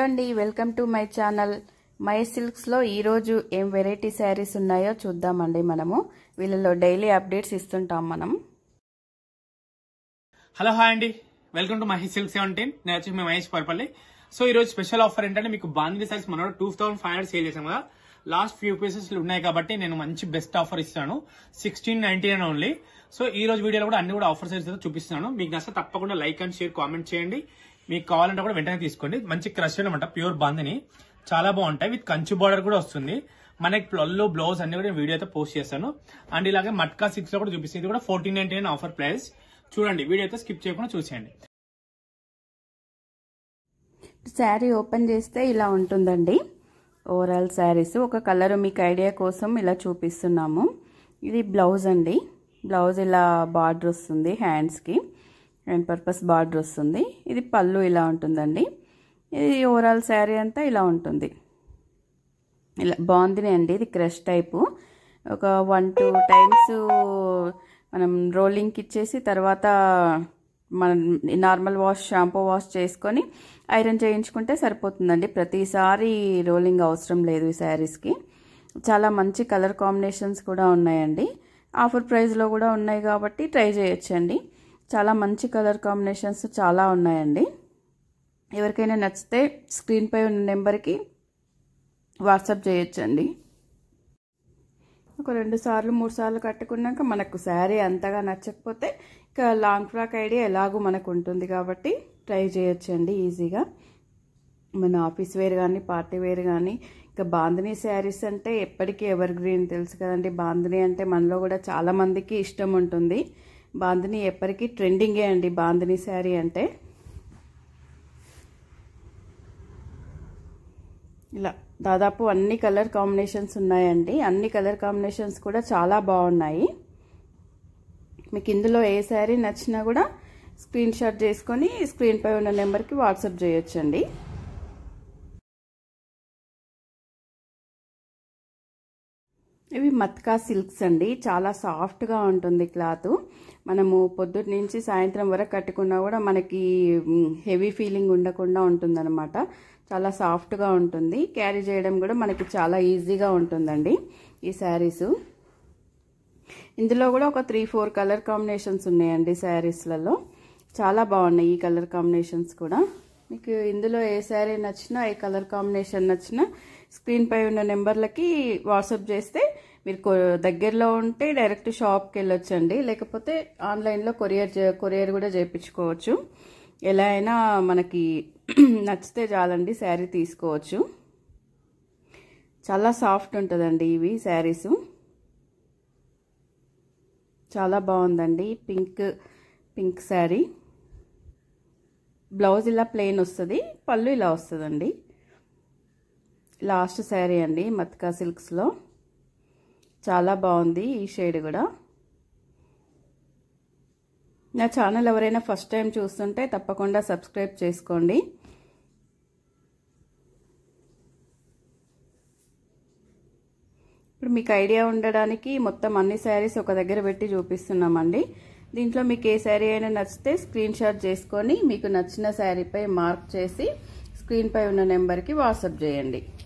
అండి welcome to my channel my సిల్క్స్లో ఈరోజు ఏం వెరైటీ శారీస్ ఉన్నాయో చూద్దామండి మనము వీళ్ళలో డైలీ అప్డేట్స్ ఇస్తుంటాం మనం హలో హాయ్ అండి welcome to Mahesh silk seventeen నేను వచ్చి మీ మహేష్ పర్పల్లి సో ఈ రోజు స్పెషల్ ఆఫర్ ఏంటంటే మీకు బాందిని సైజ్ మన two thousand five hundred sale చేసాం కదా లాస్ట్ ఫ్యూ పీసెస్ ఉన్నాయి కాబట్టి నేను మంచి బెస్ట్ ఆఫర్ ఇస్తాను sixteen ninety nine only so ఈ రోజు వీడియోలో కూడా అన్ని కూడా ఆఫర్స్ అయితే చూపిస్తున్నాను మీకు నచ్చితే తప్పకుండా లైక్ అండ్ షేర్ కామెంట్ చేయండి మీకు కావాలంటే కూడా వెంటనే తీసుకోండి మంచి క్రష్ అనమాట ప్యూర్ బాందిని చాలా బాగుంటాయి విత్ కంచు బార్డర్ కూడా వస్తుంది మనకి ప్లల్లో బ్లౌజ్ అన్ని కూడా వీడియో అయితే పోస్ట్ చేస్తాను అండ్ ఇలాగే మట్కా సిక్స్ లో కూడా చూపిస్తుంది ఇది కూడా fourteen ninety nine offer price చూడండి వీడియో అయితే స్కిప్ చేయకుండా చూసేయండి శారీ ఓపెన్ చేస్తే ఇలా ఉంటుందండి ఓవరాల్ శారీస్ ఒక కలర్ మీకు ఐడియా కోసం ఇలా చూపిస్తున్నాము ఇది బ్లౌజ్ అండి బ్లౌజ్ ఇలా బార్డర్ వస్తుంది హ్యాండ్స్కి హ్యాండ్ పర్పస్ బార్డర్ వస్తుంది ఇది పళ్ళు ఇలా ఉంటుందండి ఇది ఓవరాల్ శారీ అంతా ఇలా ఉంటుంది ఇలా బాగుంది అండి ఇది క్రష్ టైపు ఒక వన్ టూ టైమ్స్ మనం రోలింగ్కి ఇచ్చేసి తర్వాత మనం నార్మల్ వాష్ షాంపూ వాష్ చేసుకొని ఐరన్ చేయించుకుంటే సరిపోతుందండి ప్రతిసారి రోలింగ్ అవసరం లేదు ఈ శారీస్కి చాలా మంచి కలర్ కాంబినేషన్స్ కూడా ఉన్నాయండి ఆఫర్ ప్రైస్లో కూడా ఉన్నాయి కాబట్టి ట్రై చేయొచ్చండి చాలా మంచి కలర్ కాంబినేషన్స్ చాలా ఉన్నాయండి ఎవరికైనా నచ్చితే స్క్రీన్పై ఉన్న నెంబర్కి వాట్సాప్ చేయొచ్చండి ఒక రెండు సార్లు మూడు సార్లు కట్టుకున్నాక మనకు శారీ అంతగా నచ్చకపోతే ఇక లాంగ్ ఫ్రాక్ ఐడియా ఎలాగూ మనకు ఉంటుంది కాబట్టి ట్రై చేయొచ్చండి ఈజీగా మన ఆఫీస్ వేర్ కానీ పార్టీ వేర్ కానీ ఇంకా బాందిని శారీస్ అంటే ఎప్పటికీ ఎవర్ గ్రీన్ తెలుసు కదండి బాందిని అంటే మనలో కూడా చాలా మందికి ఇష్టం ఉంటుంది బాందిని ఎప్పటికీ ట్రెండింగే అండి బాందిని శారీ అంటే ఇలా దాదాపు అన్ని కలర్ కాంబినేషన్స్ ఉన్నాయండి అన్ని కలర్ కాంబినేషన్స్ కూడా చాలా బాగున్నాయి మీకు ఇందులో ఏ శారీ నచ్చినా కూడా స్క్రీన్ షాట్ చేసుకొని స్క్రీన్పై ఉన్న నెంబర్కి వాట్సాప్ చేయొచ్చండి ఇవి మత్కా సిల్క్స్ అండి చాలా సాఫ్ట్గా ఉంటుంది క్లాత్ మనము పొద్దుటి నుంచి సాయంత్రం వరకు కట్టుకున్నా కూడా మనకి హెవీ ఫీలింగ్ ఉండకుండా ఉంటుందన్నమాట చాలా సాఫ్ట్గా ఉంటుంది క్యారీ చేయడం కూడా మనకి చాలా ఈజీగా ఉంటుందండి ఈ శారీస్ ఇందులో కూడా ఒక త్రీ ఫోర్ కలర్ కాంబినేషన్స్ ఉన్నాయండి శారీస్లలో చాలా బాగున్నాయి ఈ కలర్ కాంబినేషన్స్ కూడా మీకు ఇందులో ఏ శారీ నచ్చినా ఏ కలర్ కాంబినేషన్ నచ్చినా స్క్రీన్ పై ఉన్న నెంబర్లకి వాట్సాప్ చేస్తే మీరు దగ్గరలో ఉంటే డైరెక్ట్ షాప్కి వెళ్ళొచ్చండి లేకపోతే ఆన్లైన్లో కొరియర్ కొరియర్ కూడా చేయించుకోవచ్చు ఎలా అయినా మనకి నచ్చితే చాలండి శారీ తీసుకోవచ్చు చాలా సాఫ్ట్ ఉంటుందండి ఇవి శారీస్ చాలా బాగుందండి పింక్ పింక్ శారీ బ్లౌజ్ ఇలా ప్లెయిన్ వస్తుంది పళ్ళు ఇలా వస్తుందండి లాస్ట్ శారీ అండి మత్కా సిల్క్స్లో చాలా బాగుంది ఈ షేడ్ కూడా నా ఛానల్ ఎవరైనా ఫస్ట్ టైం చూస్తుంటే తప్పకుండా సబ్స్క్రైబ్ చేసుకోండి ఇప్పుడు మీకు ఐడియా ఉండడానికి మొత్తం అన్ని శారీస్ ఒక దగ్గర పెట్టి చూపిస్తున్నామండి దీంట్లో మీకు ఏ శారీ అయినా నచ్చితే స్క్రీన్ షాట్ చేసుకొని మీకు నచ్చిన శారీపై మార్క్ చేసి స్క్రీన్పై ఉన్న నెంబర్కి వాట్సాప్ చేయండి